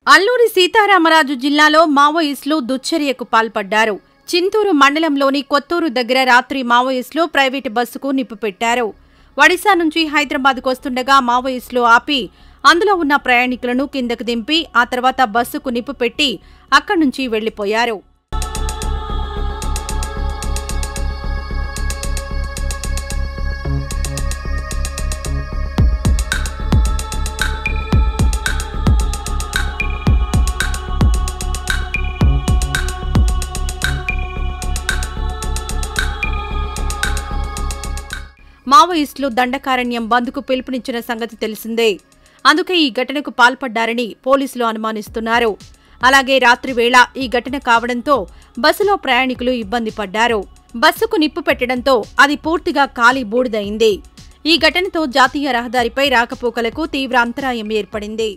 అల్లూరి సీతారామరాజు జిల్లాలో మావోయిస్టులు దుశ్చర్యకు పాల్పడ్డారు చింతూరు మండలంలోని కొత్తూరు దగ్గర రాత్రి మావోయిస్టులు ప్రైవేటు బస్సుకు నిప్పు పెట్టారు ఒడిశా నుంచి హైదరాబాద్కు వస్తుండగా మావోయిస్టులు ఆపి అందులో ఉన్న ప్రయాణికులను కిందకు దింపి ఆ తర్వాత బస్సుకు నిప్పు పెట్టి అక్కడి నుంచి వెళ్లిపోయారు మావోయిస్టులు దండకారణ్యం బంద్కు పిలుపునిచ్చిన సంగతి తెలిసిందే అందుకే ఈ ఘటనకు పాల్పడ్డారని పోలీసులు అనుమానిస్తున్నారు అలాగే రాత్రి వేళ ఈ ఘటన కావడంతో బస్సులో ప్రయాణికులు ఇబ్బంది పడ్డారు బస్సుకు నిప్పు పెట్టడంతో అది పూర్తిగా కాలి బూడిదైంది ఈ ఘటనతో జాతీయ రహదారిపై రాకపోకలకు తీవ్ర అంతరాయం ఏర్పడింది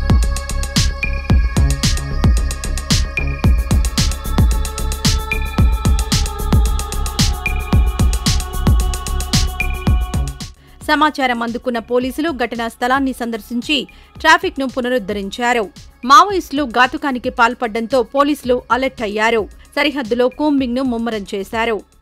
సమాచారం అందుకున్న పోలీసులు ఘటనా స్థలాన్ని సందర్శించి ట్రాఫిక్ ను పునరుద్ధరించారు మావోయిస్టులు ఘాతుకానికి పాల్పడ్డంతో పోలీసులు అలర్ట్ అయ్యారు సరిహద్దులో కూంబింగ్ ను ముమ్మరం చేశారు